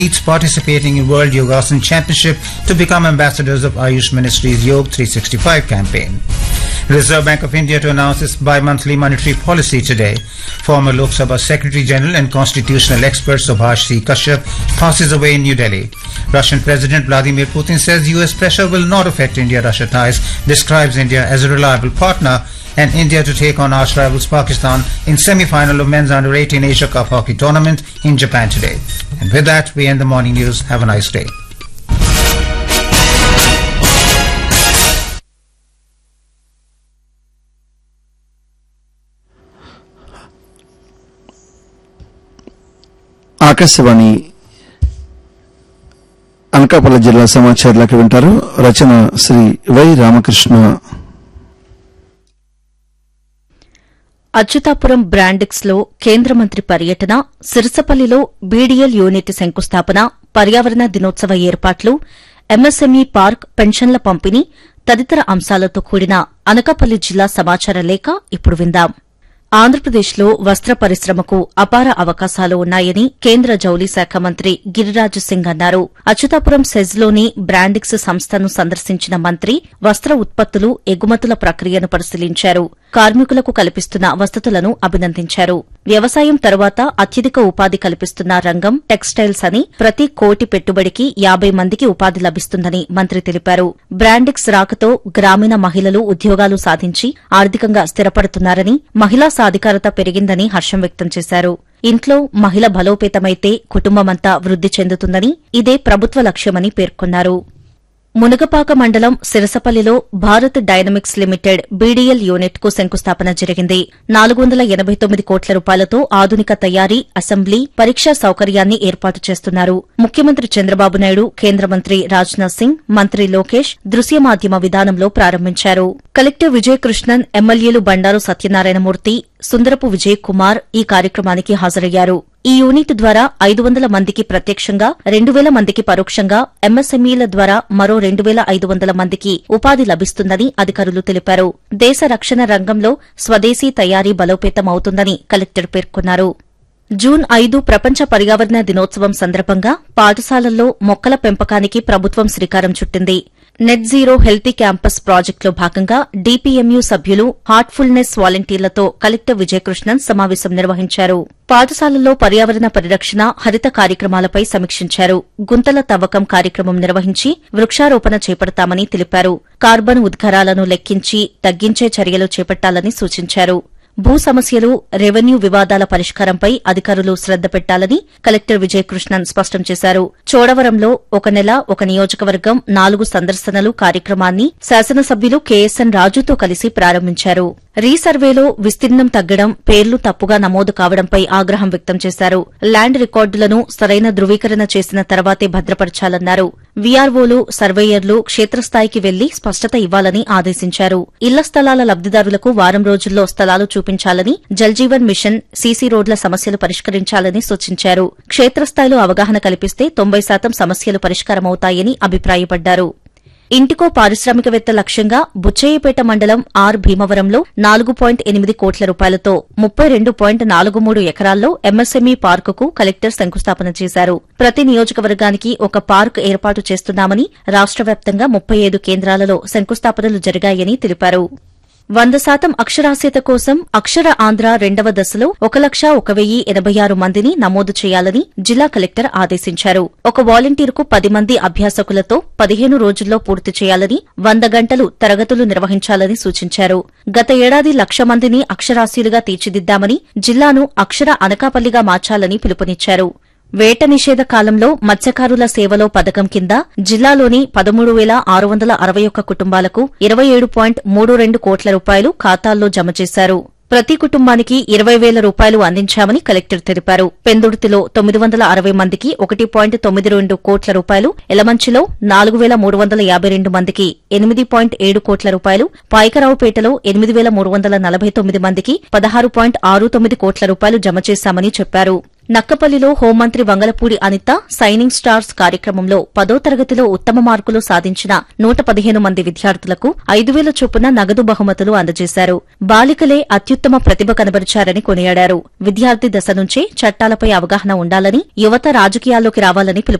athletes participating in World Yogasan Championship to become ambassadors of Ayush Ministry's Yog 365 campaign. Reserve Bank of India to announce its bi-monthly monetary policy today. Former Lok Sabha Secretary General and constitutional expert Subhash C. Kashyap passes away in New Delhi. Russian President Vladimir Putin says US pressure will not affect India-Russia ties, describes India as a reliable partner and India to take on arch rivals Pakistan in semi-final of men's under-18 Asia Cup hockey tournament in Japan today. And with that, we end the morning news. Have a nice day. Akashvani Anakapalli జిల్లా సమాచారాలకు వింటారు రచన Shri Y Ramakrishna Achyutapuram Brandix లో కేంద్ర మంత్రి పర్యటన సిరసపల్లిలో BDL unit శంకుస్థాపన పర్యావరణ దినోత్సవ ఏర్పాట్లు ఎంఎస్ఎంఈ పార్క్ పెన్షన్ల పంపిణీ తదితర అంశాలతో కూడిన అనకాపల్లి జిల్లా సమాచార లేఖ ఇప్పుడు విందాం ఆంధ్రప్రదేశ్లో వస్త్ర పరిశ్రమకు అపార అవకాశాలు ఉన్నాయని కేంద్ర జౌళి శాఖ మంత్రి గిరిరాజు సింగ్ అన్నారు అచ్యుతాపురం సెజ్లోని బ్రాండిక్స్ సంస్థను సందర్శించిన మంత్రి వస్త్ర ఉత్పత్తులు ఎగుమతుల ప్రక్రియను పరిశీలించారు కార్మికులకు కల్పిస్తున్న వసతులను అభినందించారు వ్యవసాయం తర్వాత అత్యధిక ఉపాధి కల్పిస్తున్న రంగం టెక్స్టైల్స్ అని ప్రతి కోటి పెట్టుబడికి యాబై మందికి ఉపాధి లభిస్తుందని మంత్రి తెలిపారు బ్రాండిక్స్ రాకతో గ్రామీణ మహిళలు ఉద్యోగాలు సాధించి ఆర్థికంగా స్థిరపడుతున్నారని మహిళా సాధికారత పెరిగిందని హర్షం వ్యక్తం చేశారు ఇంట్లో మహిళ బలోపేతమైతే కుటుంబమంతా వృద్ది చెందుతుందని ఇదే ప్రభుత్వ లక్ష్యమని పేర్కొన్నారు మునగపాక మండలం సిరసపల్లిలో Bharat dynamics limited BDL unit కు శంకుస్థాపన జరిగింది నాలుగు వందల ఎనబై తొమ్మిది కోట్ల రూపాయలతో ఆధునిక తయారీ అసెంబ్లీ పరీక్షా సౌకర్యాన్ని ఏర్పాటు చేస్తున్నారు ముఖ్యమంత్రి చంద్రబాబు నాయుడు కేంద్ర మంత్రి రాజ్నాథ్ సింగ్ మంత్రి లోకేష్ దృశ్య మాధ్యమ విధానంలో ప్రారంభించారు కలెక్టర్ విజయ్ కృష్ణన్ ఎమ్మెల్యేలు బండారు సత్యనారాయణమూర్తి సుందరపు విజయ్ కుమార్ ఈ కార్యక్రమానికి హాజరయ్యారు ఈ యూనిట్ ద్వారా ఐదు వందల మందికి ప్రత్యక్షంగా రెండు వేల మందికి పరోక్షంగా ఎంఎస్ఎంఈల ద్వారా మరో రెండు వేల ఐదు వందల మందికి ఉపాధి లభిస్తుందని అధికారులు తెలిపారు దేశ రక్షణ రంగంలో స్వదేశీ తయారీ బలోపేతం అవుతుందని కలెక్టర్ పేర్కొన్నారు జూన్ ఐదు ప్రపంచ పర్యావరణ దినోత్సవం సందర్భంగా పాఠశాలల్లో మొక్కల పెంపకానికి ప్రభుత్వం శ్రీకారం చుట్టింది నెట్ జీరో హెల్తీ క్యాంపస్ ప్రాజెక్టులో భాగంగా డీపీఎంయూ సభ్యులు హార్ట్ఫుల్నెస్ వాలంటీర్లతో కలెక్టర్ విజయకృష్ణన్ సమావేశం నిర్వహించారు పాఠశాలల్లో పర్యావరణ పరిరక్షణ హరిత కార్యక్రమాలపై సమీక్షించారు గుంతల తవ్వకం కార్యక్రమం నిర్వహించి వృక్షారోపణ చేపడతామని తెలిపారు కార్బన్ ఉద్గారాలను లెక్కించి తగ్గించే చర్యలు చేపట్టాలని సూచించారు భూ సమస్యలు రెవెన్యూ వివాదాల పరిష్కారంపై అధికారులు శ్రద్ద పెట్టాలని కలెక్టర్ విజయకృష్ణన్ స్పష్టం చేశారు చోడవరంలో ఒక నెల ఒక నియోజకవర్గం నాలుగు సందర్శనలు కార్యక్రమాన్ని శాసనసభ్యులు కేఎస్ఎన్ రాజుతో కలిసి ప్రారంభించారు రీసర్వేలో విస్తీర్ణం తగ్గడం పేర్లు తప్పుగా నమోదు కావడంపై ఆగ్రహం వ్యక్తం చేశారు ల్యాండ్ రికార్డులను సరైన ధృవీకరణ చేసిన తర్వాతే భద్రపరచాలన్నారు వీఆర్ఓలు సర్వేయర్లు క్షేత్రస్థాయికి వెళ్లి స్పష్టత ఇవ్వాలని ఆదేశించారు ఇళ్ల స్థలాల లబ్దిదారులకు వారం రోజుల్లో స్థలాలు చూపించాలని జల్జీవన్ మిషన్ సీసీ రోడ్ల సమస్యలు పరిష్కరించాలని సూచించారు క్షేత్రస్థాయిలో అవగాహన కల్పిస్తే తొంభై శాతం సమస్యలు పరిష్కారమవుతాయని అభిప్రాయపడ్డారు ఇంటికో పారిశ్రామికవేత్త లక్ష్యంగా బుచ్చయ్యపేట మండలం ఆర్ భీమవరంలో నాలుగు పాయింట్ ఎనిమిది కోట్ల రూపాయలతో ముప్పై రెండు పాయింట్ నాలుగు మూడు ఎకరాల్లో ఎంఎస్ఎంఈ పార్కుకు కలెక్టర్ శంకుస్థాపన చేశారు ప్రతి నియోజకవర్గానికి ఒక పార్క్ ఏర్పాటు చేస్తున్నామని రాష్ట వ్యాప్తంగా ముప్పై ఐదు కేంద్రాలలో శంకుస్థాపనలు జరిగాయని తెలిపారు వంద శాతం అక్షరాస్యత కోసం అక్షర ఆంధ్ర రెండవ దశలో ఒక లక్ష ఒక వెయ్యి ఎనబై ఆరు మందిని నమోదు చేయాలని జిల్లా కలెక్టర్ ఆదేశించారు ఒక వాలంటీర్కు పది మంది అభ్యాసకులతో పదిహేను రోజుల్లో పూర్తి చేయాలని వంద గంటలు తరగతులు నిర్వహించాలని సూచించారు గత ఏడాది లక్ష మందిని అక్షరాస్యులుగా తీర్చిదిద్దామని జిల్లాను అక్షర అనకాపల్లిగా మార్చాలని పిలుపునిచ్చారు వేట నిషేధ కాలంలో మత్స్యకారుల సేవలో పథకం కింద జిల్లాలోని పదమూడు వేల ఆరు వందల అరవై ఒక్క కుటుంబాలకు ఇరవై ఏడు పాయింట్ మూడు రెండు కోట్ల రూపాయలు ఖాతాల్లో జమ చేశారు ప్రతి కుటుంబానికి ఇరవై వేల రూపాయలు అందించామని కలెక్టర్ తెలిపారు పెందుర్తిలో తొమ్మిది వందల అరవై మందికి ఒకటి పాయింట్ తొమ్మిది రెండు కోట్ల రూపాయలు ఎలమంచిలో నాలుగు వేల మూడు వందల యాబై రెండు మందికి ఎనిమిది పాయింట్ ఏడు కోట్ల రూపాయలు పాయకరావుపేటలో ఎనిమిది వేల మూడు వందల నలభై తొమ్మిది మందికి పదహారు పాయింట్ ఆరు తొమ్మిది కోట్ల రూపాయలు జమ చేశామని చెప్పారు నక్కపల్లిలో హోంమంత్రి వంగలపూడి అనిత సైనింగ్ స్టార్స్ కార్యక్రమంలో పదో తరగతిలో ఉత్తమ మార్కులు సాధించిన నూట పదిహేను మంది విద్యార్థులకు ఐదు వేల చొప్పున నగదు బహుమతులు అందజేశారు బాలికలే అత్యుత్తమ ప్రతిభ కనబరిచారని కొనియాడారు విద్యార్థి దశ నుంచే చట్టాలపై అవగాహన ఉండాలని యువత రాజకీయాల్లోకి రావాలని పిలుపునిచ్చారు